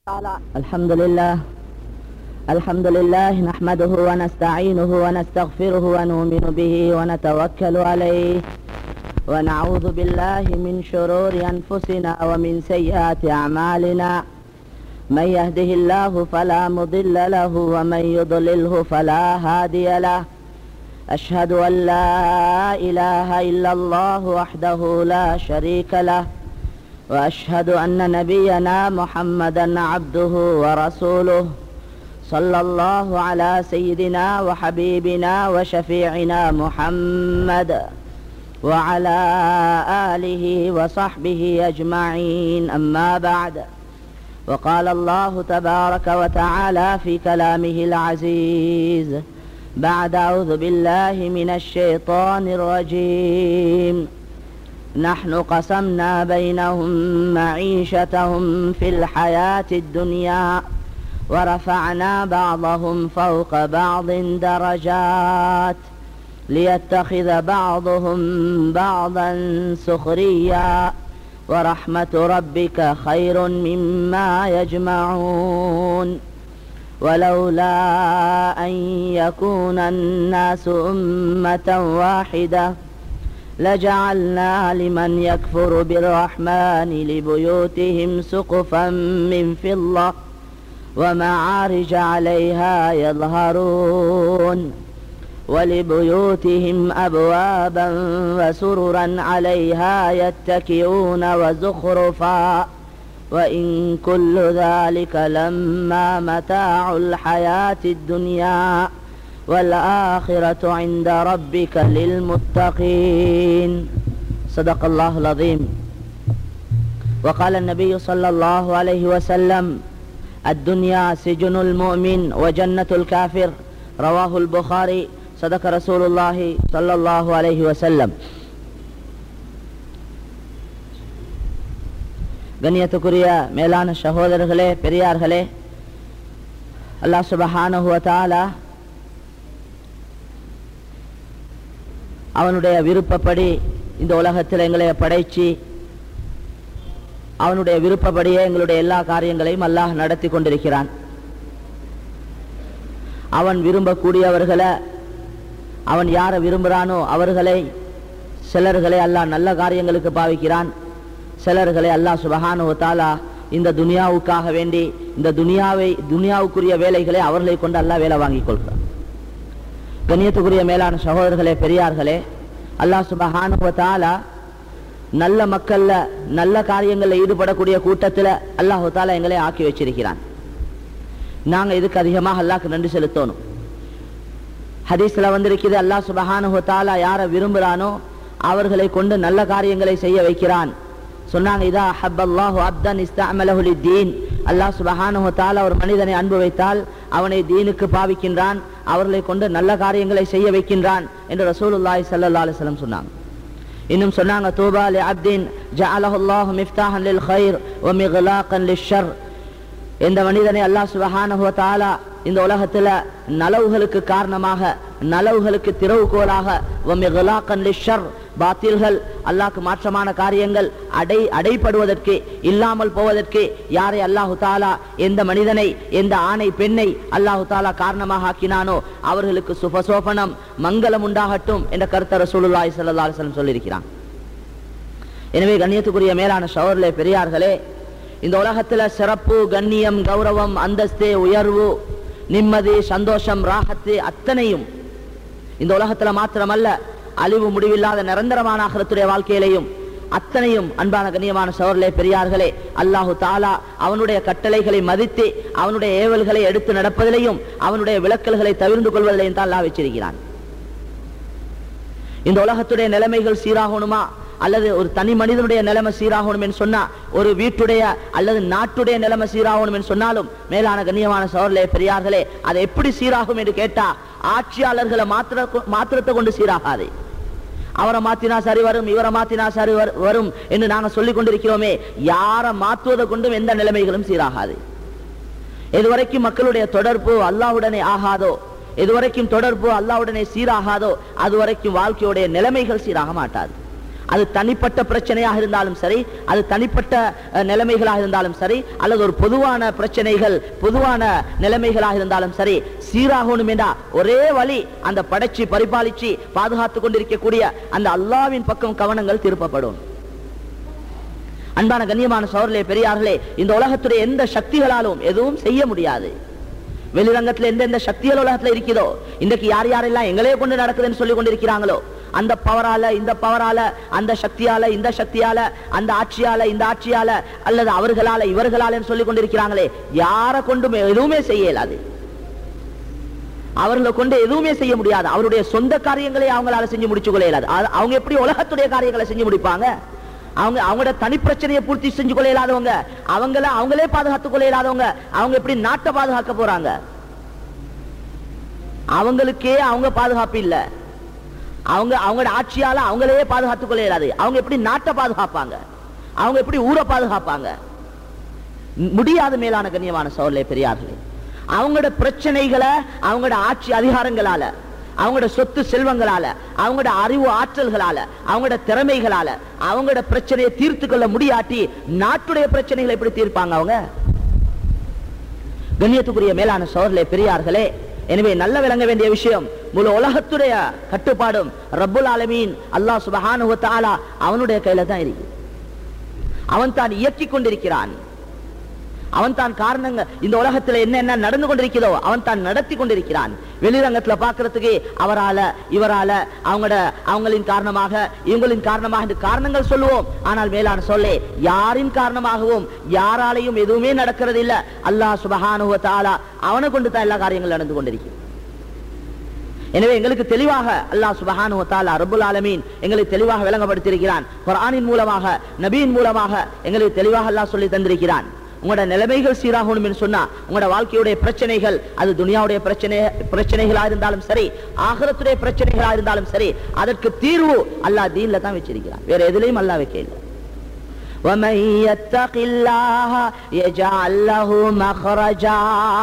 تعالى الحمد لله الحمد لله نحمده ونستعينه ونستغفره ونؤمن به ونتوكل عليه ونعوذ بالله من شرور أنفسنا ومن سيئات أعمالنا من يهده الله فلا مضل له ومن يضلله فلا هادي له أشهد أن لا إله إلا الله وحده لا شريك له واشهد ان نبينا محمدا عبده ورسوله صلى الله على سيدنا وحبيبنا وشفيعنا محمد وعلى اله وصحبه اجمعين اما بعد وقال الله تبارك وتعالى في كلامه العزيز بعد اعوذ بالله من الشيطان الرجيم نحن قسمنا بينهم معيشتهم في الحياة الدنيا ورفعنا بعضهم فوق بعض درجات ليتخذ بعضهم بعضا سخريا ورحمة ربك خير مما يجمعون ولولا أن يكون الناس أمة واحدة لجعلنا لمن يكفر بالرحمن لبيوتهم سقفا من فضة ومعارج عليها يظهرون ولبيوتهم أبوابا وسررا عليها يتكئون وزخرفا وإن كل ذلك لما متاع الحياة الدنيا والآخرة عند ربك للمتقين صدق الله العظيم وقال النبي صلى الله عليه وسلم الدنيا سجن المؤمن وجنة الكافر رواه البخاري صدق رسول الله صلى الله عليه وسلم கண்ணியத்துக்குரிய மேலான சகோதரர்களே பெரியார்களே அல்லாஹ் சுபஹானஹு வ தஆலா அவனுடைய விருப்பப்படி இந்த உலகத்தில் எங்களை படைச்சு அவனுடைய விருப்பப்படியே எங்களுடைய எல்லா காரியங்களையும் அல்லாஹ் நடத்தி கொண்டிருக்கிறான் அவன் விரும்பக்கூடியவர்களை அவன் யாரை விரும்புகிறானோ அவர்களை சிலர்களை அல்லாஹ் நல்ல காரியங்களுக்கு பாவிக்கிறான் சிலர்களை அல்லாஹ் சுபஹானு தாலா இந்த துனியாவுக்காக வேண்டி இந்த துனியாவை துனியாவுக்குரிய வேலைகளை அவர்களை கொண்டு அல்லாஹ் வேலை வாங்கிக் கொள்கிறான் கண்ணியத்துக்குரிய மேலான சகோதரர்களே பெரியார்களே அல்லாஹ் சுபஹானுவத்தாலா நல்ல மக்கள்ல நல்ல காரியங்களில் ஈடுபடக்கூடிய கூட்டத்தில் அல்லாஹு தாலா எங்களை ஆக்கி வச்சிருக்கிறான் நாங்க இதுக்கு அதிகமாக அல்லாஹ்க்கு நன்றி செலுத்தணும் ஹதீஸ்ல வந்திருக்கிறது அல்லாஹ் சுபஹானுவத்தாலா யாரை விரும்புகிறானோ அவர்களை கொண்டு நல்ல காரியங்களை செய்ய வைக்கிறான் சொன்னாங்க இதா ஹப்பல்லாஹு அப்தன் இஸ்தாமலஹுலி தீன் அல்லாஹ் சுபஹானஹு தாலா ஒரு மனிதனை அன்பு வைத்தால் அவனை தீனுக்கு பாவிக்கின்றான் அவர்களை கொண்டு நல்ல காரியங்களை செய்ய வைக்கின்றான் என்று ரசூலுல்லாஹி ஸல்லல்லாஹு அலைஹி வஸல்லம் சொன்னாங்க இன்னும் சொன்னாங்க தூபா லி அப்தின் ஜஅலஹுல்லாஹு மிஃப்தாஹன் லில் கைர் வ மிக்லாகன் லிஷர் இந்த மனிதனை அல்லாஹ் சுபஹானஹு தாலா இந்த உலகத்துல நலவுகளுக்கு காரணமாக நலவுகளுக்கு திறவுகோலாக வ மிக்லாகன் லிஷர் பாத்தில்கள் அல்லாஹ்க்கு மாற்றமான காரியங்கள் அடை அடைப்படுவதற்கு இல்லாமல் போவதற்கு யாரை அல்லாஹு தாலா எந்த மனிதனை எந்த ஆணை பெண்ணை அல்லாஹு தாலா காரணமாக ஆக்கினானோ அவர்களுக்கு சுபசோபனம் மங்களம் உண்டாகட்டும் என்ற கருத்தை ரசூலுல்லாஹி ஸல்லல்லாஹு அலைஹி வஸல்லம் சொல்லியிருக்கிறான் எனவே கண்ணியத்துக்குரிய மேலான ஷவர்லே பெரியார்களே இந்த உலகத்துல சிறப்பு கண்ணியம் கௌரவம் அந்தஸ்து உயர்வு நிம்மதி சந்தோஷம் ராகத்து அத்தனையும் இந்த உலகத்துல மாத்திரமல்ல அழிவு முடிவில்லாத நிரந்தரமான அகரத்துடைய வாழ்க்கையிலையும் அத்தனையும் அன்பான கண்ணியமான சவர்களே பெரியார்களே அல்லாஹு தாலா அவனுடைய கட்டளைகளை மதித்து அவனுடைய ஏவல்களை எடுத்து நடப்பதிலையும் அவனுடைய விளக்கல்களை தவிர்ந்து கொள்வதிலையும் தான் அல்லாஹ் வச்சிருக்கிறான் இந்த உலகத்துடைய நிலைமைகள் சீராகணுமா அல்லது ஒரு தனி மனிதனுடைய நிலைமை சீராகணும் என்று சொன்னா ஒரு வீட்டுடைய அல்லது நாட்டுடைய நிலைமை சீராகணும் என்று சொன்னாலும் மேலான கண்ணியமான சோழர்களே பெரியார்களே அது எப்படி சீராகும் என்று கேட்டா ஆட்சியாளர்களை மாத்திர மாத்திரத்தை கொண்டு சீராகாது அவரை மாத்தினா சரி வரும் இவரை மாத்தினா சரி வரும் என்று நாங்க சொல்லிக் கொண்டிருக்கிறோமே யாரை மாற்றுவதை கொண்டும் எந்த நிலைமைகளும் சீராகாது இதுவரைக்கும் மக்களுடைய தொடர்பு அல்லாவுடனே ஆகாதோ இதுவரைக்கும் தொடர்பு அல்லாவுடனே சீராகாதோ அதுவரைக்கும் வாழ்க்கையுடைய நிலைமைகள் சீராக மாட்டாது அது தனிப்பட்ட பிரச்சனையாக இருந்தாலும் சரி அது தனிப்பட்ட அஹ், நிலைமைகளாக இருந்தாலும் சரி அல்லது ஒரு பொதுவான பிரச்சனைகள் பொதுவான நிலைமைகளாக இருந்தாலும் சரி சீராகணும் என்றா ஒரே வழி அந்த படைச்சு பரிபாலிச்சு பாதுகாத்து கொண்டிருக்கக்கூடிய அந்த அல்லாவின் பக்கம் கவனங்கள் திருப்பப்படும் அன்பான கண்ணியமான சோழர்களே பெரியார்களே இந்த உலகத்துடைய எந்த சக்திகளாலும் எதுவும் செய்ய முடியாது வெளிரங்கத்துல எந்தெந்த சக்திகள் உலகத்துல இருக்குதோ இன்றைக்கு யார் யாரெல்லாம் எங்களே கொண்டு நடக்குதுன்னு சொல்லி கொண்டிருக்கிறாங்களோ அந்த பவரால இந்த பவரால அந்த சக்தியால இந்த சக்தியால அந்த ஆட்சியால இந்த ஆட்சியால அல்லது அவர்களால இவர்களால சொல்லி கொண்டிருக்கிறாங்களே யாரை கொண்டும் எதுவுமே செய்ய இயலாது அவர்களை கொண்டு எதுவுமே செய்ய முடியாது அவருடைய சொந்த காரியங்களை அவங்களால செஞ்சு முடிச்சு கொள்ள இயலாது அது- அவங்க எப்படி உலகத்துடைய காரியங்களை செஞ்சு முடிப்பாங்க அவங்க அவங்களோட தனி பிரச்சனையை பூர்த்தி செஞ்சு கொள்ள இயலாதவங்க அவங்கள அவங்களே பாதுகாத்துக் கொள்ள இயலாதவங்க அவங்க எப்படி நாட்டை பாதுகாக்க போறாங்க அவங்களுக்கே அவங்க பாதுகாப்பு இல்ல அவங்க அவங்களோட ஆட்சியால அவங்களே பாதுகாத்துக் கொள்ள இயலாது அவங்க எப்படி நாட்டை பாதுகாப்பாங்க அவங்க எப்படி ஊரை பாதுகாப்பாங்க முடியாத மேலான கண்ணியமான சோழலை பெரியார்களே அவங்களோட பிரச்சனைகளை அவங்களோட ஆட்சி அதிகாரங்களால அவங்களோட சொத்து செல்வங்களால அவங்களோட அறிவு ஆற்றல்களால அவங்களோட திறமைகளால அவங்களோட பிரச்சனையை தீர்த்து கொள்ள முடியாட்டி நாட்டுடைய பிரச்சனைகளை எப்படி தீர்ப்பாங்க அவங்க கண்ணியத்துக்குரிய மேலான சோழர்களே பெரியார்களே எனவே நல்ல விளங்க வேண்டிய விஷயம் முழு உலகத்துடைய கட்டுப்பாடும் ரப்புல் ஆலமீன் அல்லாஹ் சுபஹானுஹு வ தஆலா அவனுடைய கையில தான் இருக்கு அவன் தான் இயக்கிக் கொண்டிருக்கிறான் அவன் தான் காரணங்க இந்த உலகத்துல என்ன என்ன நடந்து கொண்டிருக்கிறதோ அவன் தான் நடத்தி கொண்டிருக்கிறான் வெளிரங்கத்துல பாக்குறதுக்கு அவரால இவரால அவங்களோட அவங்களின் காரணமாக இவங்களின் காரணமாக என்று காரணங்கள் சொல்லுவோம் ஆனால் மேலான சொல்லே யாரின் காரணமாகவும் யாராலையும் எதுவுமே நடக்கிறது இல்ல அல்லாஹ் சுபஹானுஹு வ தஆலா அவனை கொண்டு தான் எல்லா காரியங்களும் நடந்து கொண்டிருக்கிறது எனவே எங்களுக்கு தெளிவாக அல்லாஹ் சுபஹானு வ தஆலா ரப்புல் ஆலமீன் எங்களுக்கு தெளிவாக விளங்கப்படுத்தியிருக்கிறான் குர்ஆனின் மூலமாக நபியின் மூலமாக எங்களுக்கு தெளிவாக அல்லாஹ் சொல்லி தந்திருக்கிறான் உங்களோட நிலைமைகள் சீராகணும் என்று சொன்னா உங்களோட வாழ்க்கையுடைய பிரச்சனைகள் அது துனியாவுடைய பிரச்சனை பிரச்சனைகளா இருந்தாலும் சரி ஆகரத்துடைய பிரச்சனைகளா இருந்தாலும் சரி அதற்கு தீர்வு அல்லாஹ் தீன்ல தான் வச்சிருக்கிறான் வேற எதுலயும் அல்லாஹ் வைக்கல ومن يتق الله يجعل له مخرجا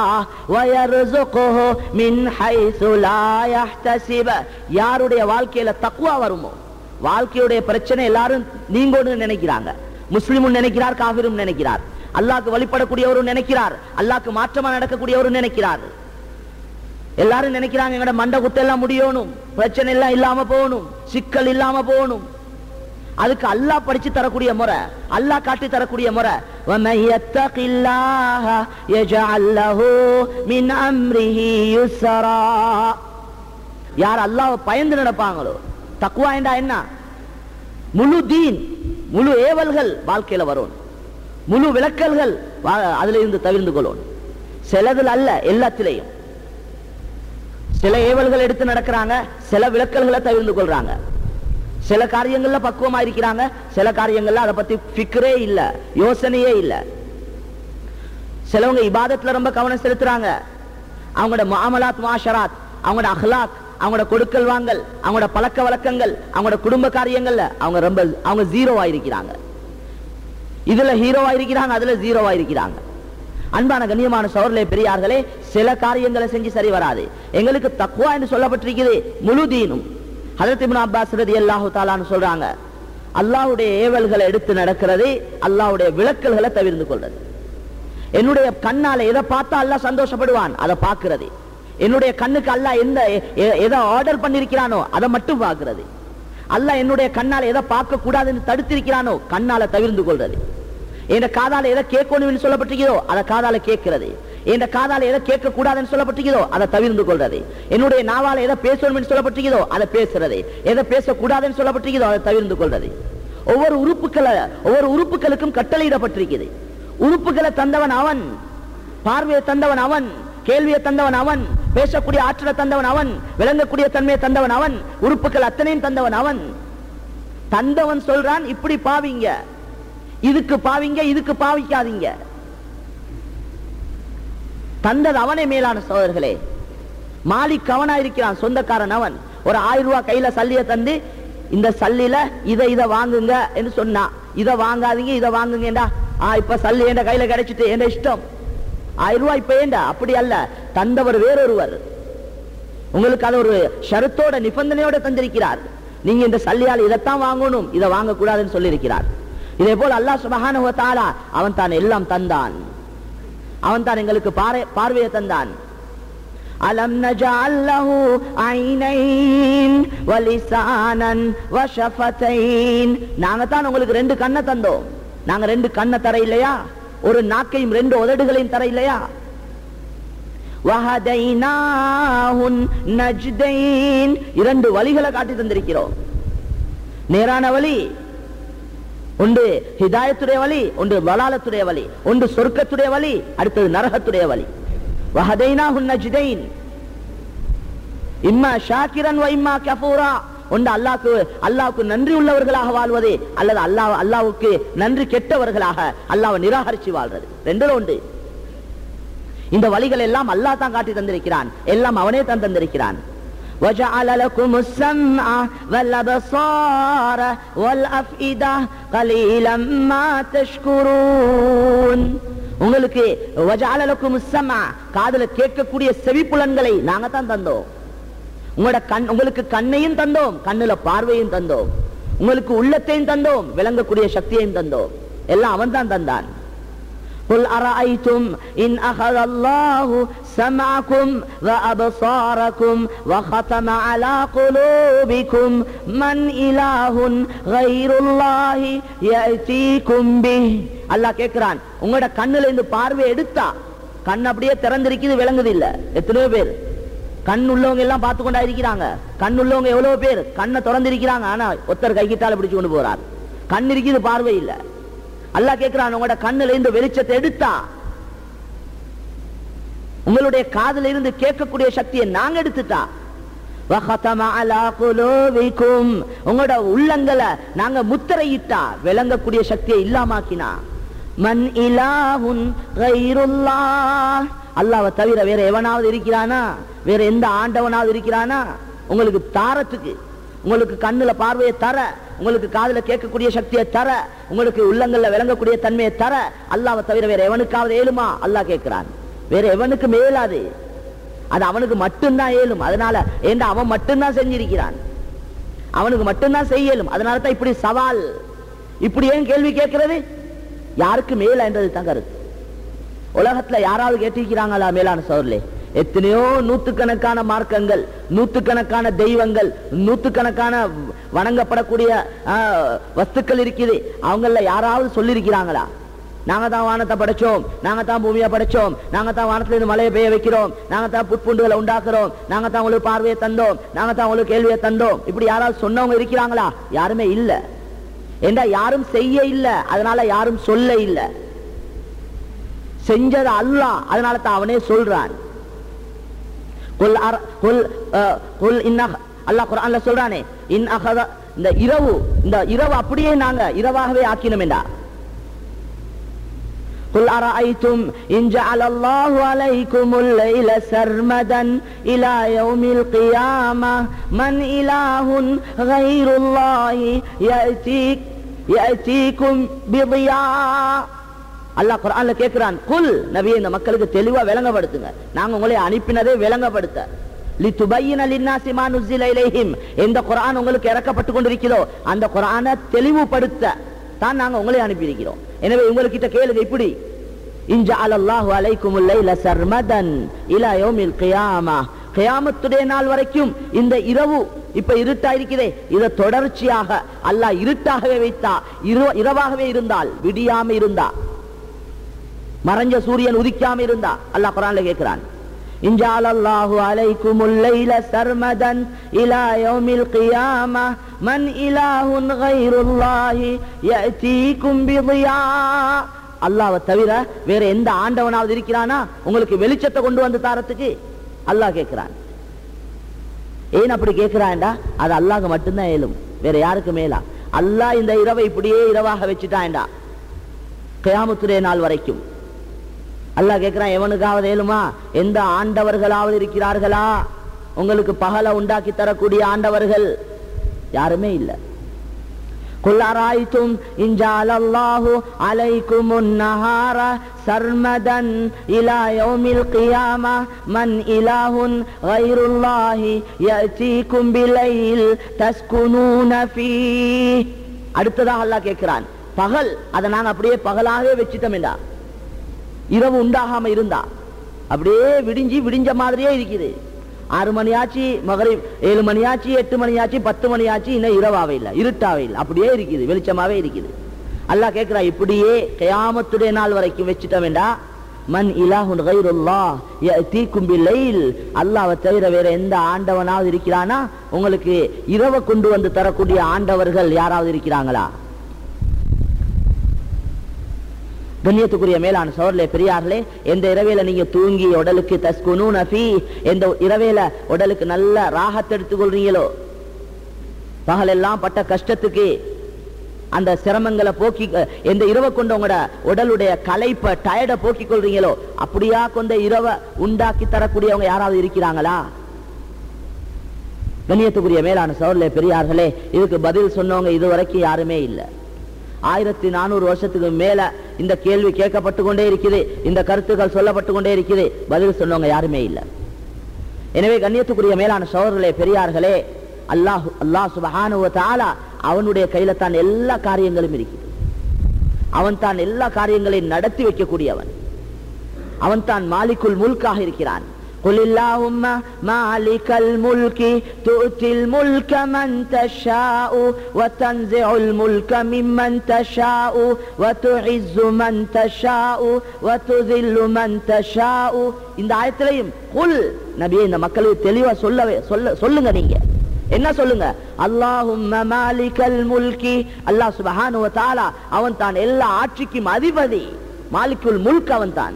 ويرزقه من حيث لا يحتسب யாருடைய வாழ்க்கையில தக்வா வருமோ வாழ்க்கையுடைய பிரச்சனை எல்லாரும் நீங்கோன்னு நினைக்கிறாங்க முஸ்லிமும் நினைக்கிறார் காபிரும் நினைக்கிறார் அல்லாஹ்க்கு வழிபடக்கூடியவரும் நினைக்கிறார் அல்லாஹ்க்கு மாற்றமா நடக்கக்கூடியவரும் நினைக்கிறார் எல்லாரும் நினைக்கிறாங்க எங்கட மண்ட குத்தெல்லாம் முடியணும் பிரச்சனை எல்லாம் இல்லாம போகணும் சிக்கல் இல்லாம போகணும் அதுக்கு அல்லாஹ் படிச்சு தரக்கூடிய முறை அல்லாஹ் காட்டி தரக்கூடிய முறை وَمَن يَتَّقِ اللَّهَ يَجْعَل لَّهُ مِنْ أَمْرِهِ يُسْرًا யார் அல்லாஹ் பயந்து நடப்பாங்களோ தக்குவா என்றா என்ன முழு தீன் முழு ஏவல்கள் வாழ்க்கையில வரும் முழு விளக்கல்கள் வா- அதுல இருந்து தவிர்ந்து கொள்ளணும் சிலதுல அல்ல எல்லாத்திலையும் சில ஏவல்கள் எடுத்து நடக்கிறாங்க சில விளக்கல்களை தவிர்ந்து கொள்றாங்க சில காரியங்கள்ல பக்குவமா இருக்கிறாங்க சில காரியங்கள்ல அதை பத்தி ஃபிக்ரே இல்ல யோசனையே இல்ல சிலவங்க இபாதத்துல ரொம்ப கவனம் செலுத்துறாங்க அவங்களோட மாமலாத் மாஷராத் அவங்களோட அஹ்லாக் அவங்களோட கொடுக்கல் வாங்கல் அவங்களோட பழக்க வழக்கங்கள் அவங்களோட குடும்ப காரியங்கள்ல அவங்க ரொம்ப அவங்க ஜீரோவா இருக்கிறாங்க இதுல ஹீரோவா இருக்கிறாங்க அதுல ஜீரோவா இருக்கிறாங்க அன்பான கண்ணியமான சோர்லே பெரியார்களே சில காரியங்களை செஞ்சு சரி வராது எங்களுக்கு தக்குவா என்று சொல்லப்பட்டிருக்கிறது முழு தீனும் ஹதரத் இப்னு அப்பாஸ் ரலியல்லாஹு தஆலான்னு சொல்றாங்க அல்லாஹ்வுடைய ஏவல்களை எடுத்து நடக்கிறது அல்லாஹ்வுடைய விளக்கல்களை தவிர்ந்து கொள்றது என்னுடைய கண்ணால எதை பார்த்தா அல்லாஹ் சந்தோஷப்படுவான் அதை பார்க்கிறது என்னுடைய கண்ணுக்கு அல்லாஹ் எந்த எ- எ- எதை ஆர்டர் பண்ணிருக்கிறானோ அதை மட்டும் பார்க்கிறது அல்லாஹ் என்னுடைய கண்ணால எதை பார்க்க கூடாதுன்னு தடுத்திருக்கிறானோ கண்ணால தவிர்ந்து கொள்றது என் காதால எதை கேட்கணும்னு சொல்லப்பட்டிருக்கிறதோ அதை காதால கேட்கிறது என் காதால எதை கேட்க கூடாதுன்னு சொல்லப்பட்டிருக்கிறதோ அதை தவிர்ந்து கொள்றது என்னுடைய நாவால எதை பேசணும்னு சொல்லப்பட்டிருக்கிறதோ அதை பேசுறது எதை பேசக்கூடாதுன்னு சொல்லப்பட்டிருக்கிறதோ அதை தவிர்ந்து கொள்றது ஒவ்வொரு உறுப்புக்களை ஒவ்வொரு உறுப்புகளுக்கும் கட்டளையிடப்பட்டிருக்கிறது உறுப்புகளை தந்தவன் அவன் பார்வையை தந்தவன் அவன் கேள்வியை தந்தவன் அவன் பேசக்கூடிய ஆற்றலை தந்தவன் அவன் விளங்கக்கூடிய தன்மையை தந்தவன் அவன் உறுப்புகள் அத்தனையும் தந்தவன் அவன் தந்தவன் சொல்றான் இப்படி பாவிங்க இதுக்கு பாவிங்க இதுக்கு பாவிக்காதீங்க தந்தது அவனே மேலான சோதர்களே மாலிக் அவனா இருக்கிறான் சொந்தக்காரன் அவன் ஒரு ஆயிரம் ரூபாய் கையில சல்லிய தந்து இந்த சல்லில இத இத வாங்குங்க என்று சொன்னா இத வாங்காதீங்க இத வாங்குங்கடா ஆ இப்ப சல்லி என்ற கையில கிடைச்சிட்டு என்ற இஷ்டம் ஆயிரம் ரூபாய் இப்ப ஏண்டா அப்படி அல்ல தந்தவர் வேறொருவர் உங்களுக்கு அது ஒரு ஷரத்தோட நிபந்தனையோட தந்திருக்கிறார் நீங்க இந்த சல்லியால் இதைத்தான் வாங்கணும் இதை வாங்கக்கூடாதுன்னு சொல்லியிருக்கிறார் இதே போல் அல்லாஹ் சுபஹானஹு வ தஆலா அவன் தான் எல்லாம் தந்தான் அவன் தான் எங்களுக்கு பாரை- பார்வையை தந்தான் அலம் நஜஅல் லஹு ஐனைன் வலிசானன் வஷஃபதைன் நாங்க தான் உங்களுக்கு ரெண்டு கண்ணை தந்தோம் நாங்க ரெண்டு கண்ணை தர இல்லையா ஒரு நாக்கையும் ரெண்டு உதடுகளையும் தர இல்லையா வஹதைனாஹுன் நஜ்தைன் இரண்டு வழிகளை காட்டி தந்திருக்கிறோம் நேரான வழி ஒன்று ஹிதாயத்துடைய வழி ஒன்று வலாலத்துடைய வழி ஒன்று சொர்க்கத்துடைய வழி அடுத்தது நரகத்துடைய வழி வஹதைனாஹுன் நஜ்தைன் இம்மா ஷாக்கிரன் வ இம்மா கஃபூரா ஒன்று அல்லாஹ்க்கு அல்லாஹ்வுக்கு நன்றி உள்ளவர்களாக வாழ்வது அல்லது அல்லாஹ் அல்லாஹ்வுக்கு நன்றி கெட்டவர்களாக அல்லாஹ்வை நிராகரிச்சு வாழ்றது ரெண்டுல உண்டு இந்த வழிகள் எல்லாம் அல்லாஹ் தான் காட்டி தந்திருக்கிறான் எல்லாம் அவனே தான் தந்திருக்கிறான் وجعل لكم السمع والأبصار والأفئدة قليلا ما تشكرون உங்களுக்கு وجعل لكم السمع காதுல கேட்கக்கூடிய செவிப்புலன்களை நாங்க தான் தந்தோம் உங்களோட கண் உங்களுக்கு கண்ணையும் தந்தோம் கண்ணுல பார்வையும் தந்தோம் உங்களுக்கு உள்ளத்தையும் தந்தோம் விளங்கக்கூடிய சக்தியையும் தந்தோம் எல்லாம் அவன் தான் தந்தான் قل أرأيتم إن أخذ الله سمعكم وأبصاركم وختم على قلوبكم من إله غير الله يأتيكم به அல்லாஹ் கேட்கிறான் உங்களோட கண்ணுல இருந்து பார்வை எடுத்தா கண் அப்படியே திறந்திருக்குது விளங்குது இல்ல எத்தனையோ பேர் கண் உள்ளவங்க எல்லாம் பார்த்து கொண்டா இருக்கிறாங்க கண் உள்ளவங்க எவ்வளவு பேர் கண்ணை திறந்திருக்கிறாங்க ஆனா ஒருத்தர் கைகிட்டால பிடிச்சு கொண்டு போறார் கண் இருக்குது பார்வை இல்ல அல்லாஹ் கேட்கிறான் உங்களோட கண்ணுல இருந்து வெளிச்சத்தை எடுத்தா உங்களுடைய காதுல இருந்து கேட்கக்கூடிய சக்தியை நாங்க எடுத்துட்டா وَخَتَمَ عَلَى قُلُوبِكُمْ உங்களோட உள்ளங்களை நாங்க முத்திரையிட்டா விளங்கக்கூடிய சக்தியை இல்லாமாக்கினா மன் இலாஹுன் கைருல்லாஹ் அல்லாஹ்வை தவிர வேற எவனாவது இருக்கிறானா வேற எந்த ஆண்டவனாவது இருக்கிறானா உங்களுக்கு தாரத்துக்கு உங்களுக்கு கண்ணுல பார்வையை தர உங்களுக்கு காதுல கேட்கக்கூடிய சக்தியை தர உங்களுக்கு உள்ளங்கள்ல விளங்கக்கூடிய தன்மையை தர அல்லாஹ்வை தவிர வேற எவனுக்காவது ஏழுமா அல்லாஹ் கேட்கிறான் வேற எவனுக்கு மேலாது அது அவனுக்கு மட்டும்தான் ஏழும் அதனால ஏண்டா அவன் மட்டும்தான் செஞ்சிருக்கிறான் அவனுக்கு மட்டும்தான் செய்யலும் அதனால தான் இப்படி சவால் இப்படி ஏன் கேள்வி கேட்கிறது யாருக்கு மேல என்றது தான் கருத்து உலகத்துல யாராவது கேட்டிருக்கிறாங்களா மேலான சோர்லே எத்தனையோ நூத்துக்கணக்கான மார்க்கங்கள் நூத்துக்கணக்கான தெய்வங்கள் நூத்துக்கணக்கான வணங்கப்படக்கூடிய ஆ, வஸ்துக்கள் இருக்குது அவங்கள யாராவது சொல்லியிருக்கிறாங்களா நாங்க தான் வானத்தை படைச்சோம் நாங்க தான் பூமியை படைச்சோம் நாங்க தான் வானத்துல இருந்து மழையை பெய்ய வைக்கிறோம் நாங்க தான் புட்புண்டுகளை உண்டாக்குறோம் நாங்க தான் உங்களுக்கு பார்வையை தந்தோம் நாங்க தான் உங்களுக்கு கேள்வியை தந்தோம் இப்படி யாராவது சொன்னவங்க இருக்கிறாங்களா யாருமே இல்ல ஏண்டா யாரும் செய்ய இல்ல அதனால யாரும் சொல்ல இல்ல செஞ்சது அல்லாஹ் அதனால தான் அவனே சொல்றான் குல் அர- குல், அஹ், குல் இன்ன- அல்லாஹ் குர்ஆன்ல சொல்றானே இன் அகத இந்த இரவு இந்த இரவு அப்படியே நாங்க இரவாகவே ஆக்கினோமேண்டா قل أرأيتم إن جعل الله عليكم الليل سرمدا إلى يوم القيامة من إله غير الله يأتيك يأتيكم بضياء அல்லாஹ் குர்ஆன்ல கேக்குறான் குல் நபியே இந்த மக்களுக்கு தெளிவா விளங்கப்படுத்துங்க நாங்க உங்களை அனுப்பினதே விளங்கப்படுத்த லித்துபையின லின்னாசி மா நுஸ்ஸில இலைஹிம் எந்த குர்ஆன் உங்களுக்கு இறக்கப்பட்டு கொண்டிருக்கிறதோ அந்த குர்ஆனை தெளிவுபடுத்த தான் நாங்க உங்களை அனுப்பியிருக்கிறோம் எனவே உங்ககிட்ட கேளுங்க இப்படி இன்ஜா அலல்லாஹு அலைக்குமுல் லைல சர்மதன் இலா யௌமில் கியாமா கியாமத்துடைய நாள் வரைக்கும் இந்த இரவு இப்ப இருட்டா இருக்கிறதே இதை தொடர்ச்சியாக அல்லாஹ் இருட்டாகவே வைத்தா இரு- இரவாகவே இருந்தால் விடியாம இருந்தா மறைஞ்ச சூரியன் உதிக்காம இருந்தா அல்லாஹ் குரான்ல கேட்கிறான் இன்ஜால் அல்லாஹு அலைக்குமுல் லைல சர்மதன் இலா யௌமில் கியாமா மன் இலாஹுன் கைருல்லாஹி யஅதீக்கும் பிதியா அல்லாஹ்வை தவிர வேற எந்த ஆண்டவனாவது இருக்கிறானா உங்களுக்கு வெளிச்சத்தை கொண்டு வந்து தாரத்துக்கு அல்லாஹ் கேட்கிறான் ஏன் அப்படி கேட்கிறான்டா அது அல்லாஹ் மட்டும்தான் ஏலும் வேற யாருக்கு மேலா அல்லாஹ் இந்த இரவை இப்படியே இரவாக வச்சுட்டான்டா கியாமத்துடைய நாள் வரைக்கும் அல்லாஹ் கேட்கிறான் எவனுக்காவது ஏழுமா எந்த ஆண்டவர்களாவது இருக்கிறார்களா உங்களுக்கு பகல உண்டாக்கி தரக்கூடிய ஆண்டவர்கள் யாருமே இல்லை قل أرأيتم إن جعل الله عليكم النهار سرمدا إلى يوم القيامة من إله غير الله يأتيكم بليل تسكنون فيه அடுத்ததாக அல்லாஹ் கேட்கிறான் பகல் அதை நாங்க அப்படியே பகலாகவே வச்சுட்டோம்டா இரவு உண்டாகாம இருந்தா அப்படியே விடிஞ்சி விடிஞ்ச மாதிரியே இருக்குது ஆறு மணி ஆச்சு மகரிப் ஏழு மணி ஆச்சு எட்டு மணி ஆச்சு பத்து மணி ஆச்சு இன்னும் இரவாவே இல்லை இருட்டாவே இல்லை அப்படியே இருக்குது வெளிச்சமாவே இருக்குது அல்லாஹ் கேட்கிறா இப்படியே கயாமத்துடைய நாள் வரைக்கும் வச்சுட்டோம் வேண்டா மன் இலாஹுன் கைருல்லாஹ் யஅதீக்கும் பில்லைல் அல்லாஹ்வை தவிர வேற எந்த ஆண்டவனாவது இருக்கிறானா உங்களுக்கு இரவை கொண்டு வந்து தரக்கூடிய ஆண்டவர்கள் யாராவது இருக்கிறாங்களா கண்ணியத்துக்குரிய மேலான சோர்லே பெரியார்களே எந்த இரவேல நீங்க தூங்கி உடலுக்கு தஸ்குனூன ஃபீ எந்த இரவேல உடலுக்கு நல்ல ராகத்தை எடுத்துக் கொள்றீங்களோ பகலெல்லாம் பட்ட கஷ்டத்துக்கு அந்த சிரமங்களை போக்கி எந்த இரவை கொண்டு உங்களோட உடலுடைய களைப்ப டயர்ட போக்கிக் கொள்றீங்களோ அப்படியா கொண்ட இரவை உண்டாக்கி தரக்கூடியவங்க யாராவது இருக்கிறாங்களா கண்ணியத்துக்குரிய மேலான சோர்லே பெரியார்களே இதுக்கு பதில் சொன்னவங்க இதுவரைக்கும் யாருமே இல்லை ஆயிரத்தி நானூறு வருஷத்துக்கு மேல இந்த கேள்வி கேட்கப்பட்டு கொண்டே இருக்குது இந்த கருத்துக்கள் சொல்லப்பட்டு கொண்டே இருக்குது பதில் சொன்னவங்க யாருமே இல்லை எனவே கண்ணியத்துக்குரிய மேலான சோழர்களே பெரியார்களே அல்லாஹ் அல்லாஹ் சுபஹானுவ தாலா அவனுடைய கையில தான் எல்லா காரியங்களும் இருக்குது அவன் தான் எல்லா காரியங்களையும் நடத்தி வைக்கக்கூடியவன் அவன் தான் மாலிக்குல் முல்காக இருக்கிறான் قل اللهم مالك الملك تؤتي الملك من تشاء وتنزع الملك ممن تشاء وتعز من تشاء وتذل من تشاء இந்த ஆயத்திலையும் குல் நபியே இந்த மக்களுக்கு தெளிவா சொல்லவே சொல்ல சொல்லுங்க நீங்க என்ன சொல்லுங்க அல்லாஹும் மாலிகல் முல்கி அல்லாஹ் சுபஹானு வ தஆலா அவன் தான் எல்லா ஆட்சிக்கும் அதிபதி மாலிக்குல் முல்க் அவன் தான்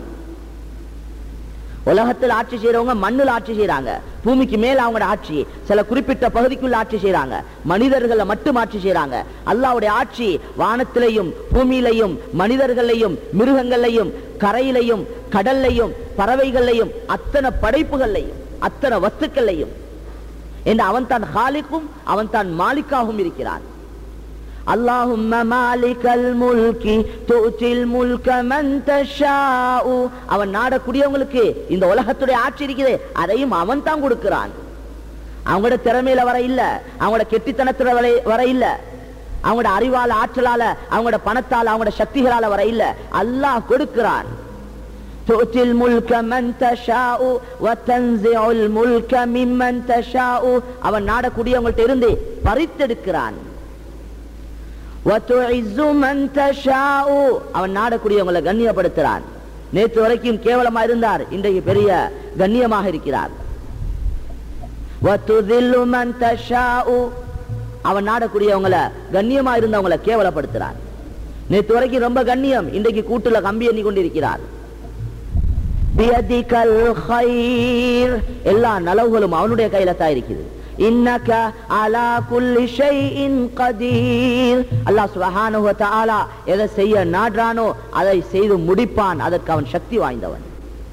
உலகத்தில் ஆட்சி செய்யறவங்க மண்ணில் ஆட்சி செய்யறாங்க பூமிக்கு மேல அவங்களோட ஆட்சி சில குறிப்பிட்ட பகுதிக்குள்ள ஆட்சி செய்யறாங்க மனிதர்களை மட்டும் ஆட்சி செய்யறாங்க அல்லாவுடைய ஆட்சி வானத்திலையும் பூமியிலையும் மனிதர்களையும் மிருகங்களையும் கரையிலையும் கடல்லையும் பறவைகளையும் அத்தனை படைப்புகளையும் அத்தனை வஸ்துக்களையும் என்று அவன் தான் ஹாலிக்கும் அவன் தான் மாலிக்காகவும் இருக்கிறான் اللهم مالك الملك تؤتي الملك من تشاء அவன் நாடக்கூடியவங்களுக்கு இந்த உலகத்துடைய ஆட்சி இருக்குது அதையும் அவன் தான் கொடுக்கிறான் அவங்களோட திறமையில வர இல்ல அவங்களோட கெட்டித்தனத்துல வர- வர இல்ல அவங்களோட அறிவால ஆற்றலால அவங்களோட பணத்தால அவங்களோட சக்திகளால வர இல்ல அல்லாஹ் கொடுக்கிறான் تؤتي الملك من تشاء وتنزع الملك ممن تشاء அவன் நாடக்கூடியவங்கள்ட்ட இருந்து பறித்தெடுக்கிறான் وَتُعِزُّ مَن تَشَاءُ அவன் நாடக்கூடியவங்களை கண்ணியப்படுத்துறான் நேற்று வரைக்கும் கேவலமா இருந்தார் இன்றைக்கு பெரிய கண்ணியமாக இருக்கிறார் وَتُذِلُّ مَن تَشَاءُ அவன் நாடக்கூடியவங்களை கண்ணியமா இருந்தவங்களை கேவலப்படுத்துறான் நேற்று வரைக்கும் ரொம்ப கண்ணியம் இன்றைக்கு கூட்டுல கம்பி எண்ணி கொண்டிருக்கிறார் பியதிகல் ஹைர் எல்லா நலவுகளும் அவனுடைய கையில தான் இருக்குது இன்னக அலா குல்லி ஷைஇன் கதீர் அல்லாஹ் சுப்ஹானஹு வ தஆலா எதை செய்ய நாடுறானோ அதை செய்து முடிப்பான் அதற்கு அவன் சக்தி வாய்ந்தவன்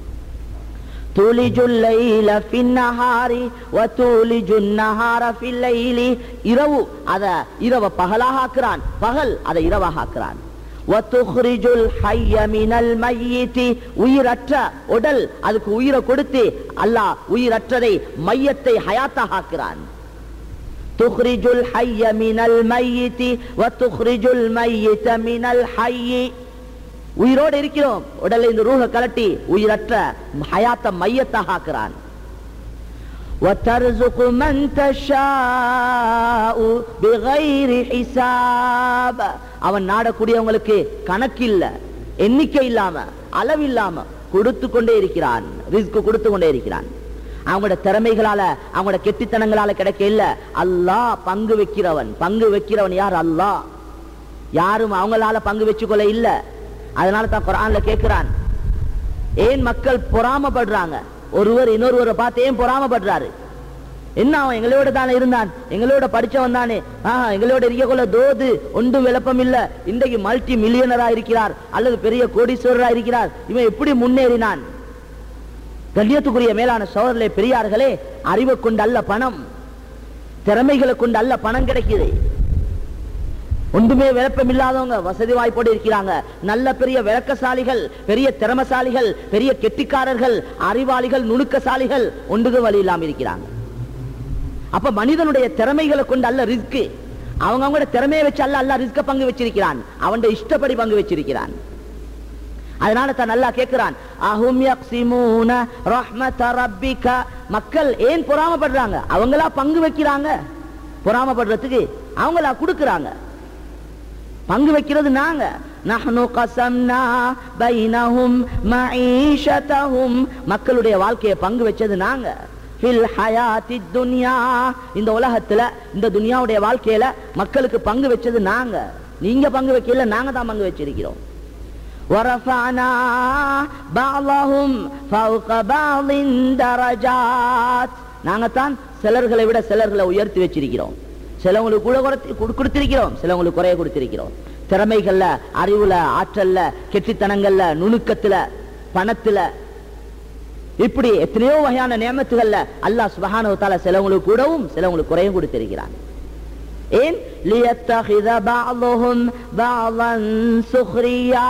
தூலிஜுல் லைல ஃபின்னஹாரி வ தூலிஜுன் நஹார ஃபில் லைலி இரவு அத இரவ பகலாக ஆக்குறான் பகல் அதை இரவாக ஆக்குறான் وَتُخْرِجُ الْحَيَّ مِنَ الْمَيِّتِ உயிரற்ற உடல் அதுக்கு உயிரை கொடுத்து அல்லாஹ் உயிரற்றதை மையத்தை ஹயாத்தாக ஆக்குறான் تُخْرِجُ الْحَيَّ مِنَ الْمَيِّتِ وَتُخْرِجُ الْمَيِّتَ مِنَ الْحَيِّ உயிரோடு இருக்கிறோம் உடல்ல இந்த ரூஹ கலட்டி உயிரற்ற ஹயாத்த மையத்தாக ஆக்குறான் وترزق من تشاء بغير حساب அவன் நாடக்கூடியவங்களுக்கு கணக்கில்ல எண்ணிக்கை இல்லாம அளவில்லாம கொடுத்து கொண்டே இருக்கிறான் ரிஸ்க் கொடுத்து கொண்டே இருக்கிறான் அவங்களோட திறமைகளால அவங்களோட கெட்டித்தனங்களால கிடைக்க இல்ல அல்லாஹ் பங்கு வைக்கிறவன் பங்கு வைக்கிறவன் யார் அல்லாஹ் யாரும் அவங்களால பங்கு வச்சுக்கொள்ள இல்ல அதனால தான் குரான்ல கேட்கிறான் ஏன் மக்கள் பொறாமப்படுறாங்க ஒருவர் இன்னொருவரை பார்த்து ஏன் பொறாமப்படுறாரு என்ன அவன் எங்களோட தானே இருந்தான் எங்களோட படிச்சவன் தானே ஆஹா எங்களோட இருக்கக்குள்ள தோது ஒன்றும் விளப்பம் இல்ல இன்றைக்கு மல்டி மில்லியனரா இருக்கிறார் அல்லது பெரிய கோடீஸ்வரரா இருக்கிறார் இவன் எப்படி முன்னேறினான் கண்ணியத்துக்குரிய மேலான சோழர்களே பெரியார்களே அறிவை கொண்டு அல்ல பணம் திறமைகளை கொண்டு அல்ல பணம் கிடைக்குது ஒன்றுமே விளப்பம் இல்லாதவங்க வசதி வாய்ப்போடு இருக்கிறாங்க நல்ல பெரிய விளக்கசாலிகள் பெரிய திறமசாலிகள் பெரிய கெட்டிக்காரர்கள் அறிவாளிகள் நுணுக்கசாலிகள் ஒன்றுக்கு வழி இல்லாம இருக்கிறாங்க அப்ப மனிதனுடைய திறமைகளை கொண்டு அல்ல ரிஸ்க் அவங்க அவங்களோட திறமையை வச்சு அல்ல அல்ல ரிஸ்க பங்கு வச்சிருக்கிறான் அவன் இஷ்டப்படி பங்கு வச்சிருக்கிறான் அதனால தான் நல்லா கேட்கிறான் அஹும் யக்ஸிமூன ரஹ்மத ரப்பிக மக்கள் ஏன் பொறாமப்படுறாங்க அவங்களா பங்கு வைக்கிறாங்க பொறாமப்படுறதுக்கு அவங்களா கொடுக்கறாங்க பங்கு வைக்கிறது நாங்க நஹ்னு கஸம்னா பைனஹும் மஈஷதஹும் மக்களுடைய வாழ்க்கையை பங்கு வச்சது நாங்க ஃபில் ஹயாத்தி துன்யா இந்த உலகத்துல இந்த துன்யாவுடைய வாழ்க்கையில மக்களுக்கு பங்கு வச்சது நாங்க நீங்க பங்கு வைக்கல நாங்க தான் பங்கு வச்சிருக்கிறோம் ورفعنا بعضهم فوق بعض درجات நாங்க தான் சிலர்களை விட சிலர்களை உயர்த்தி வச்சிருக்கிறோம் சிலவங்களுக்கு கூட குறைத்து- கொடு- கொடுத்திருக்கிறோம் சிலவங்களுக்கு குறைய கொடுத்திருக்கிறோம் திறமைகள்ல அறிவுல ஆற்றல்ல கெட்டித்தனங்கள்ல நுணுக்கத்துல பணத்துல இப்படி எத்தனையோ வகையான நியமத்துகள்ல அல்லாஹ் சுபஹானஹு தஆலா சிலவங்களுக்கு கூடவும் சிலவங்களுக்கு குறையும் கொடுத்திருக்கிறான் ஏன் லியத்தகித பஅதுஹும் பஅதன் சுக்ரியா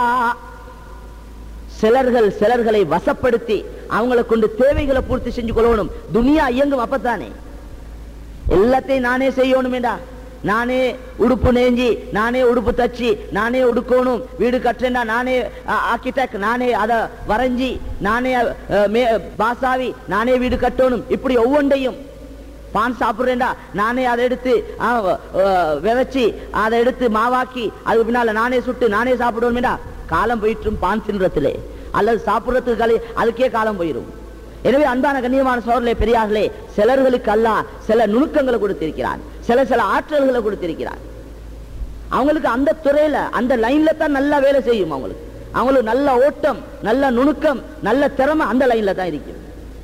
சிலர்கள் சிலர்களை வசப்படுத்தி அவங்களை கொண்டு தேவைகளை பூர்த்தி செஞ்சு கொள்ளணும் துனியா இயங்கும் அப்பத்தானே எல்லாத்தையும் நானே செய்யணுமேடா நானே உடுப்பு நெஞ்சி நானே உடுப்பு தச்சு நானே உடுக்கணும் வீடு கட்டுறேன்டா நானே ஆர்கிடெக்ட் நானே அதை வரைஞ்சி நானே அஹ், மே- பாசாவி நானே வீடு கட்டணும் இப்படி ஒவ்வொன்றையும் பான் சாப்பிடுறேன்டா நானே அதை எடுத்து ஆ, அஹ், விதைச்சி அதை எடுத்து மாவாக்கி அதுக்கு பின்னால நானே சுட்டு நானே சாப்பிடுவோமேடா காலம் போயிட்டும் பான் தின்றத்திலே அல்லது சாப்பிடுறதுக்கு கலை அதுக்கே காலம் போயிடும் எனவே அன்பான கண்ணியமான சோழர்களே பெரியார்களே சிலர்களுக்கு அல்லாஹ் சில நுணுக்கங்களை கொடுத்திருக்கிறான் சில சில ஆற்றல்களை கொடுத்திருக்கிறான் அவங்களுக்கு அந்த துறையில அந்த லைன்ல தான் நல்லா வேலை செய்யும் அவங்களுக்கு அவங்களுக்கு நல்ல ஓட்டம் நல்ல நுணுக்கம் நல்ல திறமை அந்த லைன்ல தான் இருக்கும்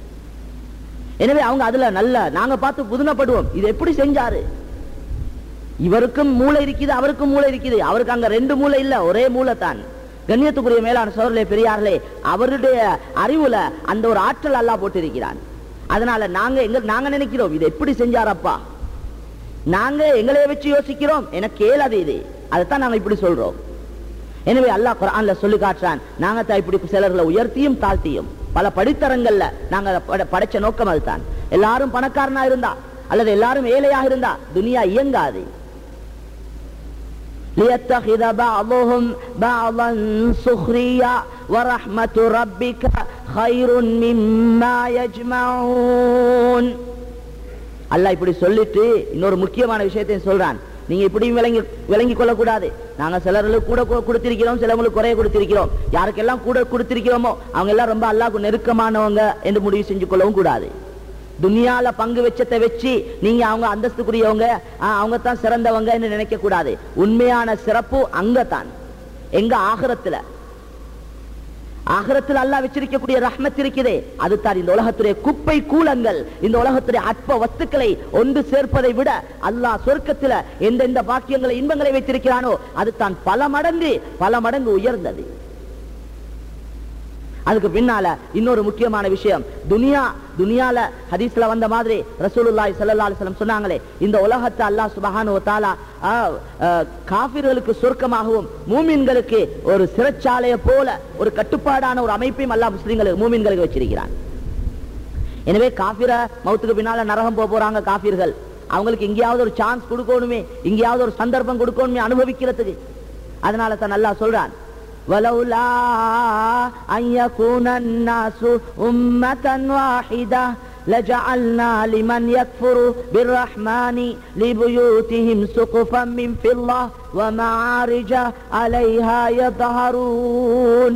எனவே அவங்க அதுல நல்ல நாங்க பார்த்து புதுமைப்படுவோம் இது எப்படி செஞ்சாரு இவருக்கும் மூளை இருக்குது அவருக்கும் மூளை இருக்குது அவருக்கு அங்க ரெண்டு மூளை இல்ல ஒரே மூளை தான் கண்ணியத்துக்குரிய மேலான சோழர்களே பெரியார்களே அவருடைய அறிவுல அந்த ஒரு ஆற்றல் அல்லாஹ் போட்டிருக்கிறான் அதனால நாங்க எங்க நாங்க நினைக்கிறோம் இது எப்படி செஞ்சாரப்பா நாங்க எங்களைய வச்சு யோசிக்கிறோம் எனக்கு ஏலாது இது அதைத்தான் நாங்க இப்படி சொல்றோம் எனவே அல்லாஹ் குர்ஆன்ல சொல்லி காட்டுறான் நாங்க தான் இப்படி சிலர்களை உயர்த்தியும் தாழ்த்தியும் பல படித்தரங்கள்ல நாங்க பட- படைச்ச நோக்கம் அதுதான் எல்லாரும் பணக்காரனா இருந்தா அல்லது எல்லாரும் ஏழையாக இருந்தா துனியா இயங்காது ليتخذ بعضهم بعضا سخريا ورحمة ربك خير مما يجمعون அல்லாஹ் இப்படி சொல்லிட்டு இன்னொரு முக்கியமான விஷயத்தையும் சொல்றான் நீங்க இப்படியும் விளங்கி விளங்கி கொள்ளக்கூடாது நாங்க சிலர்களுக்கு கூட கு- கொடுத்திருக்கிறோம் சிலவங்களுக்கு குறைய கொடுத்திருக்கிறோம் யாருக்கெல்லாம் கூட கொடுத்திருக்கிறோமோ அவங்க எல்லாம் ரொம்ப அல்லாஹ்க்கு நெருக்கமானவங்க என்று முடிவு செஞ்சு கொள்ளவும் கூடாது துனியால பங்கு வெச்சத்தை வச்சு நீங்க அவங்க அந்தஸ்துக்குரியவங்க ஆ, அவங்க தான் சிறந்தவங்க என்று நினைக்க கூடாது உண்மையான சிறப்பு அங்கதான் எங்க ஆகரத்துல ஆகரத்தில் அல்லாஹ் வச்சிருக்கக்கூடிய ரஹ்மத் இருக்குதே அது தான் இந்த உலகத்துடைய குப்பை கூலங்கள் இந்த உலகத்துடைய அற்ப வஸ்துக்களை ஒன்று சேர்ப்பதை விட அல்லாஹ் சொர்க்கத்துல எந்தெந்த பாக்கியங்களை இன்பங்களை வைத்திருக்கிறானோ அது தான் பல மடங்கு பல மடங்கு உயர்ந்தது அதுக்கு பின்னால இன்னொரு முக்கியமான விஷயம் துனியா துனியால ஹதீஸ்ல வந்த மாதிரி ரசூலுல்லாஹி ஸல்லல்லாஹு அலைஹி வஸல்லம் சொன்னாங்களே இந்த உலகத்தை அல்லாஹ் சுப்ஹானஹு வ தஆலா ஆ, ஆ, காஃபிர்களுக்கு சொர்க்கமாகவும் மூமின்களுக்கு ஒரு சிறைச்சாலையை போல ஒரு கட்டுப்பாடான ஒரு அமைப்பையும் அல்லாஹ் முஸ்லிம்களுக்கு மூமின்களுக்கு வச்சிருக்கிறான் எனவே காஃபிர மௌத்துக்கு பின்னால நரகம் போக போறாங்க காஃபிர்கள் அவங்களுக்கு எங்கேயாவது ஒரு சான்ஸ் கொடுக்கணுமே எங்கேயாவது ஒரு சந்தர்ப்பம் கொடுக்கணுமே அனுபவிக்கிறதுக்கு அதனால தான் அல்லாஹ் சொல்றான் ولولا أن يكون الناس أمة واحدة لجعلنا لمن يكفر بالرحمن لبيوتهم سقفا من فضة ومعارج عليها يظهرون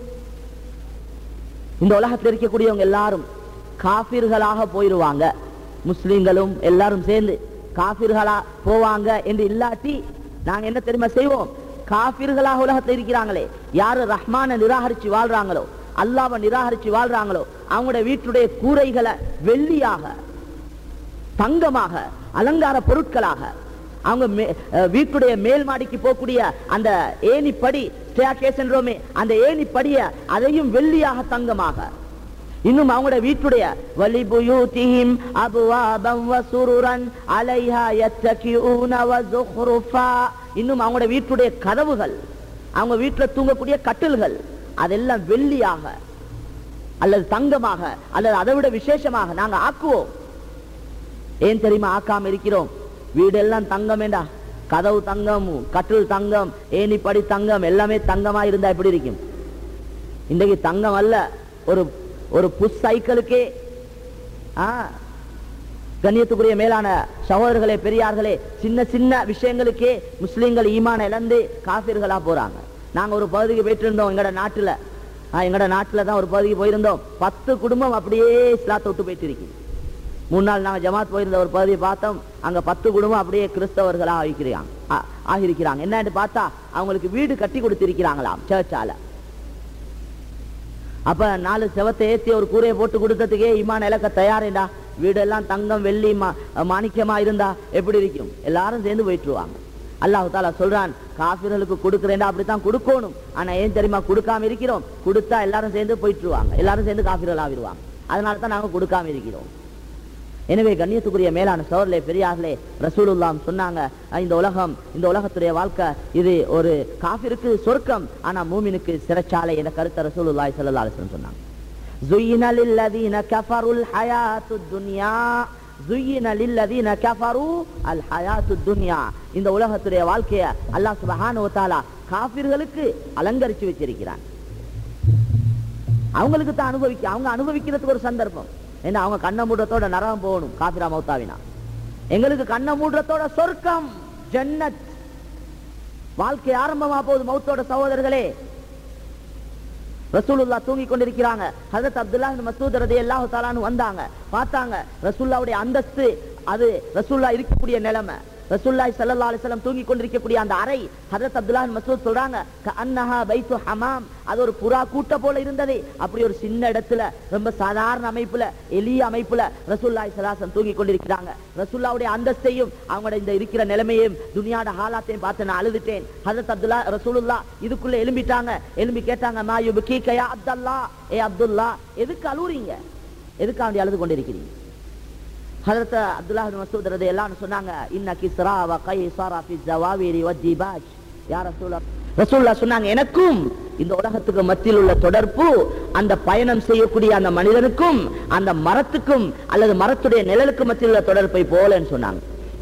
இந்த உலகத்தில் இருக்கக்கூடியவங்க எல்லாரும் காபிர்களாக போயிருவாங்க முஸ்லிம்களும் எல்லாரும் சேர்ந்து காபிர்களா போவாங்க என்று இல்லாட்டி நாங்க என்ன தெரியுமா செய்வோம் காபிர்களாக உலகத்தில் இருக்கிறாங்களே யாரு ரஹ்மான நிராகரிச்சு வாழ்றாங்களோ அல்லாவை நிராகரிச்சு வாழ்றாங்களோ அவங்களுடைய வீட்டுடைய கூரைகளை வெள்ளியாக தங்கமாக அலங்கார பொருட்களாக அவங்க மே- அஹ் வீட்டுடைய மேல் மாடிக்கு போகக்கூடிய அந்த ஏணிப்படி staircase என்றோமே அந்த ஏணிப்படிய அதையும் வெள்ளியாக தங்கமாக இன்னும் அவங்களுடைய வீட்டுடைய வலிபுயூதிஹிம் அபுவாபம் வசுருரன் அலைஹா யத்தகியூன வஸுஹ்ருஃபா இன்னும் அவங்களுடைய வீட்டுடைய கதவுகள் அவங்க வீட்டுல தூங்கக்கூடிய கட்டில்கள் அதெல்லாம் வெள்ளியாக அல்லது தங்கமாக அல்லது அதை விட விசேஷமாக நாங்க ஆக்குவோம் ஏன் தெரியுமா ஆக்காம இருக்கிறோம் வீடெல்லாம் தங்கம் வேண்டா கதவு தங்கம் கட்டில் தங்கம் ஏணிப்படி தங்கம் எல்லாமே தங்கமா இருந்தா எப்படி இருக்கும் இன்றைக்கு தங்கம் அல்ல ஒரு ஒரு புஷ் சைக்கிளுக்கே ஆ, கண்ணியத்துக்குரிய மேலான சகோதரர்களே பெரியார்களே சின்ன சின்ன விஷயங்களுக்கே முஸ்லிம்கள் ஈமான இழந்து காபிர்களா போறாங்க நாங்க ஒரு பகுதிக்கு போயிட்டு இருந்தோம் எங்கட நாட்டுல ஆ, எங்கட நாட்டுல தான் ஒரு பகுதிக்கு போயிருந்தோம் பத்து குடும்பம் அப்படியே இஸ்லாத்தை விட்டு போயிட்டு இருக்கு மூணு நாள் நாங்க ஜமாத் போயிருந்த ஒரு பகுதியை பார்த்தோம் அங்க பத்து குடும்பம் அப்படியே கிறிஸ்தவர்களா ஆகிக்கிறாங்க ஆ- ஆகியிருக்கிறாங்க என்னன்னு பார்த்தா அவங்களுக்கு வீடு கட்டி கொடுத்திருக்கிறாங்களாம் சர்ச்சால அப்ப நாலு செவத்தை ஏத்தி ஒரு கூரையை போட்டு கொடுத்ததுக்கே இமான இலக்க தயாரேண்டா வீடெல்லாம் தங்கம் வெள்ளி மா- மாணிக்கமா இருந்தா எப்படி இருக்கும் எல்லாரும் சேர்ந்து போயிட்டுருவாங்க அல்லாஹ் தாலா சொல்றான் காபிர்களுக்கு கொடுக்கிறேன்டா அப்படித்தான் கொடுக்கணும் ஆனா ஏன் தெரியுமா கொடுக்காம இருக்கிறோம் கொடுத்தா எல்லாரும் சேர்ந்து போயிட்டுருவாங்க எல்லாரும் சேர்ந்து காபிர்கள் ஆவிடுவாங்க அதனால தான் நாங்க கொடுக்காம இருக்கிறோம் எனவே கண்ணியத்துக்குரிய மேலான சோர்லே பெரியார்களே ரசூலுல்லாம் சொன்னாங்க அஹ் இந்த உலகம் இந்த உலகத்துடைய வாழ்க்கை இது ஒரு காஃபிருக்கு சொர்க்கம் ஆனா மூமினுக்கு சிறைச்சாலை என்ற கருத்தை ரசூலுல்லாஹி ஸல்லல்லாஹு அலைஹி வஸல்லம் சொன்னாங்க زُيِّنَ لِلَّذِينَ كَفَرُوا الْحَيَاةُ الدُّنْيَا زُيِّنَ لِلَّذِينَ كَفَرُوا الْحَيَاةُ الدُّنْيَا இந்த உலகத்துடைய வாழ்க்கைய அல்லாஹ் சுப்ஹானஹு வ தஆலா காஃபிர்களுக்கு அலங்கரிச்சு வச்சிருக்கிறான் அவங்களுக்கு தான் அனுபவிக்க அவங்க அனுபவிக்கிறதுக்கு ஒரு சந்தர்ப்பம் ஏன்னா அவங்க கண்ண மூடுறதோட நரகம் போகணும் காபிரா மௌத்தாவினா எங்களுக்கு கண்ண மூடுறதோட சொர்க்கம் ஜன்னத் வாழ்க்கை ஆரம்பமா போகுது மௌத்தோட சகோதரர்களே ரசூலுல்லா தூங்கி கொண்டிருக்கிறாங்க ஹஜரத் அப்துல்லா இப்னு மஸ்ஊத் ரலியல்லாஹு தஆலான்னு வந்தாங்க பார்த்தாங்க ரசூலுல்லாவுடைய அந்தஸ்து அது ரசூலுல்லா இருக்கக்கூடிய நிலைமை ரசூலுல்லாஹி ஸல்லல்லாஹு அலைஹி வஸல்லம் தூங்கி கொண்டிருக்கக்கூடிய அந்த அறை ஹஜரத் அப்துல்லா இப்னு மஸ்ஊத் சொல்றாங்க கஅன்னஹா பைத்து ஹமாம் அது ஒரு புறா கூட்ட போல இருந்தது அப்படி ஒரு சின்ன இடத்துல ரொம்ப சாதாரண அமைப்புல எளிய அமைப்புல ரசூலுல்லாஹி ஸல்லல்லாஹு அலைஹி வஸல்லம் தூங்கி கொண்டிருக்கிறாங்க ரசூலுல்லாவுடைய அந்தஸ்தையும் அவங்களோட இந்த இருக்கிற நிலைமையும் துனியாட ஹாலாத்தையும் பார்த்து நான் அழுதுட்டேன் ஹஜரத் அப்துல்லா ரசூலுல்லா இதுக்குள்ள எழும்பிட்டாங்க எழும்பி கேட்டாங்க மா யுபகீக யா அப்துல்லா ஏ அப்துல்லா எதுக்கு அழுவுறீங்க எதுக்கு அவண்டி அழுது கொண்டிருக்கிறீங்க ஹஜரத் அப்துல்லா இப்னு மஸ்ஊத் ரலியல்லாஹு அன்ஹு சொன்னாங்க இன்ன கிஸ்ரா வ கைஸரா ஃபி ஜவாவிரி வ திபாஜ் யா ரசூலா ரசூல்லா சொன்னாங்க எனக்கும் இந்த உலகத்துக்கு மத்தியில் உள்ள தொடர்பு அந்த பயணம் செய்யக்கூடிய அந்த மனிதனுக்கும் அந்த மரத்துக்கும் அல்லது மரத்துடைய நிழலுக்கு மத்தியில் உள்ள தொடர்பை போலன்னு சொன்னாங்க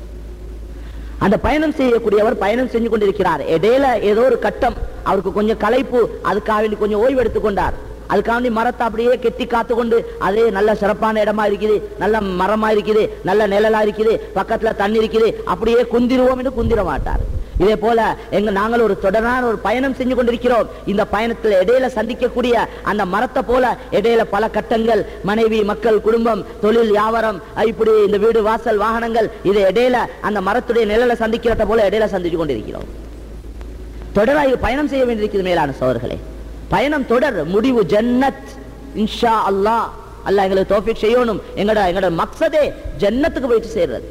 அந்த பயணம் செய்யக்கூடியவர் பயணம் செஞ்சு கொண்டிருக்கிறார் இடையில ஏதோ ஒரு கட்டம் அவருக்கு கொஞ்சம் களைப்பு அதுக்காக வேண்டி கொஞ்சம் ஓய்வு எடுத்துக் கொண்டார் அதுக்காக வேண்டி மரத்தை அப்படியே கெட்டி காத்து கொண்டு அதே நல்ல சிறப்பான இடமா இருக்குது நல்ல மரமா இருக்குது நல்ல நிழலா இருக்குது பக்கத்துல தண்ணி இருக்குது அப்படியே குந்திருவோம் என்று குந்திர மாட்டார் இதே போல எங்க நாங்கள் ஒரு தொடரான ஒரு பயணம் செஞ்சு கொண்டிருக்கிறோம் இந்த பயணத்துல இடையில சந்திக்கக்கூடிய அந்த மரத்தை போல இடையில பல கட்டங்கள் மனைவி மக்கள் குடும்பம் தொழில் வியாபாரம் அஹ் இப்படி இந்த வீடு வாசல் வாகனங்கள் இது இடையில அந்த மரத்துடைய நிழலை சந்திக்கிறத போல இடையில சந்திச்சு கொண்டிருக்கிறோம் தொடராக பயணம் செய்ய வேண்டியிருக்கிறது மேலான சோழர்களே பயணம் தொடர் முடிவு ஜன்னத் இன்ஷா அல்லாஹ் அல்லாஹ் எங்களுக்கு தோஃபிக் செய்யணும் எங்கட எங்கட மக்சதே ஜன்னத்துக்கு போயிட்டு சேர்றது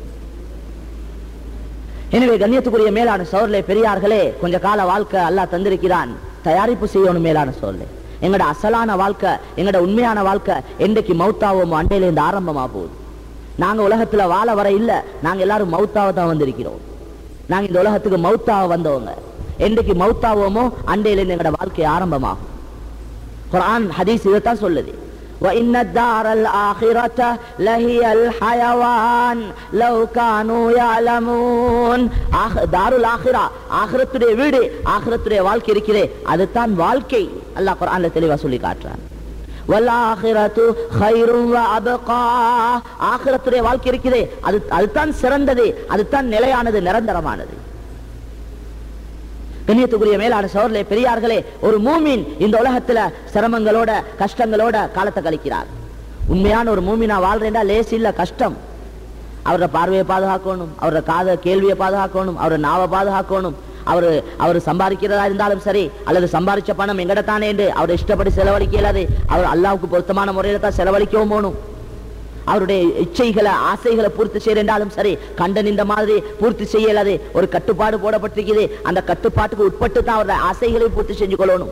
எனவே கண்ணியத்துக்குரிய மேலான சோர்லே பெரியார்களே கொஞ்ச கால வாழ்க்கை அல்லாஹ் தந்திருக்கிறான் தயாரிப்பு செய்யணும் மேலான சோர்லே எங்கட அசலான வாழ்க்கை எங்கட உண்மையான வாழ்க்கை என்றைக்கு மௌத்தாவோமோ அண்டையில இருந்து ஆரம்பமா போகுது நாங்க உலகத்துல வாழ வர இல்ல நாங்க எல்லாரும் மௌத்தாவ தான் வந்திருக்கிறோம் நாங்க இந்த உலகத்துக்கு மௌத்தாவ வந்தவங்க என்றைக்கு மௌத்தாவோமோ அண்டையில இருந்து எங்கட வாழ்க்கை ஆரம்பமாகும் குர்ஆன் ஹதீஸ் இதைத்தான் சொல்லுது وإن الدار الآخرة لهي الحيوان لو كانوا يعلمون ஆக- தாருல் ஆஹிரா ஆகிரத்துடைய வீடு ஆகிரத்துடைய வாழ்க்கை இருக்கிறே அதுதான் வாழ்க்கை அல்லாஹ் குர்ஆன்ல தெளிவா சொல்லி காட்டுறான் வல்லாஹிரத்து ஹைரும் வ அபகா ஆகிரத்துடைய வாழ்க்கை இருக்கிறே அது அதுதான் சிறந்தது அதுதான் நிலையானது நிரந்தரமானது கண்ணியத்துக்குரிய மேலான சோர்லே பெரியார்களே ஒரு மூமின் இந்த உலகத்துல சிரமங்களோட கஷ்டங்களோட காலத்தை கழிக்கிறார் உண்மையான ஒரு மூமினா வாழ்றேன்டா லேஸ் இல்ல கஷ்டம் அவரோட பார்வையை பாதுகாக்கணும் அவரோட காத கேள்வியை பாதுகாக்கணும் அவரோட நாவை பாதுகாக்கணும் அவரு அவர் சம்பாதிக்கிறதா இருந்தாலும் சரி அல்லது சம்பாதிச்ச பணம் எங்கடத்தானே என்று அவர் இஷ்டப்படி செலவழிக்க இயலாது அவர் அல்லாவுக்கு பொருத்தமான முறையில தான் செலவழிக்கவும் போகணும் அவருடைய இச்சைகளை ஆசைகளை பூர்த்தி செய்யறாலும் சரி கண்டன் இந்த மாதிரி பூர்த்தி செய்யலாது ஒரு கட்டுப்பாடு போடப்பட்டிருக்குது அந்த கட்டுப்பாட்டுக்கு உட்பட்டு தான் அவருடைய ஆசைகளை பூர்த்தி செஞ்சு கொள்ளணும்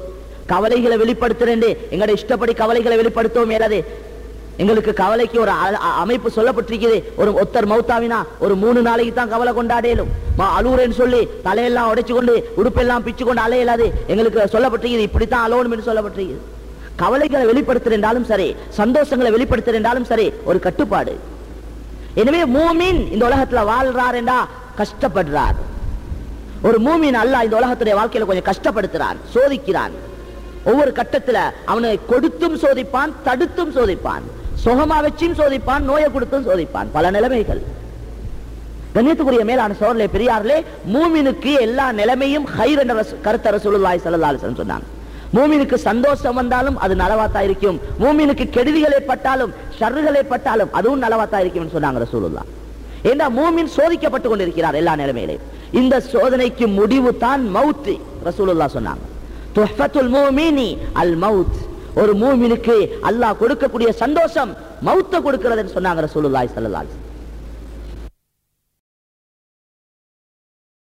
கவலைகளை வெளிப்படுத்துறேன் எங்களோட இஷ்டப்படி கவலைகளை வெளிப்படுத்தவும் மேலாது எங்களுக்கு கவலைக்கு ஒரு அ- அ- அமைப்பு சொல்லப்பட்டிருக்குது ஒரு ஒத்தர் மௌத்தாவினா ஒரு மூணு நாளைக்கு தான் கவலை கொண்டாடலும் அழுவுறேன்னு சொல்லி தலையெல்லாம் உடைச்சு கொண்டு உடுப்பெல்லாம் பிச்சு கொண்டு அலையலாது எங்களுக்கு சொல்லப்பட்டிருக்குது இப்படித்தான் அலோணும் சொல்லப்பட்டிருக்குது கவலைகளை வெளிப்படுத்துறேன்றாலும் சரி சந்தோஷங்களை வெளிப்படுத்துறேன்றாலும் சரி ஒரு கட்டுப்பாடு எனவே மூமின் இந்த உலகத்துல வாழ்றார் என்றா கஷ்டப்படுறார் ஒரு மூமின் அல்லாஹ் இந்த உலகத்துடைய வாழ்க்கையில கொஞ்சம் கஷ்டப்படுத்துறான் சோதிக்கிறான் ஒவ்வொரு கட்டத்துல அவனை கொடுத்தும் சோதிப்பான் தடுத்தும் சோதிப்பான் சுகமா வச்சும் சோதிப்பான் நோயை கொடுத்தும் சோதிப்பான் பல நிலைமைகள் கண்ணியத்துக்குரிய மேலான சோழர்களே பெரியார்களே மூமினுக்கு எல்லா நிலைமையும் ஹைர் என்ற ரசு- கருத்தை ரசூலுல்லாஹி ஸல்லல்லாஹு அலைஹி வஸல்லம் சொன்னாங்க மூமினுக்கு சந்தோஷம் வந்தாலும் அது நலவாத்தா இருக்கும் மூமினுக்கு கெடுதிகள் ஏற்பட்டாலும் ஷர்றுகள் ஏற்பட்டாலும் அதுவும் நலவாத்தா இருக்கும் சொன்னாங்க ரசூலுல்லாஹ் ஏண்டா மூமின் சோதிக்கப்பட்டு கொண்டிருக்கிறார் எல்லா நிலைமையிலும் இந்த சோதனைக்கு முடிவு தான் மவுத் ரசூலுல்லாஹ் சொன்னாங்க துஹ்ஃபத்துல் மூமினி அல் மவுத் ஒரு மூமினுக்கு அல்லாஹ் கொடுக்கக்கூடிய சந்தோஷம் மவுத்த கொடுக்கிறதுன்னு சொன்னாங்க ரசூலுல்லாஹி ஸல்லல்லாஹு அலைஹி வஸல்லம்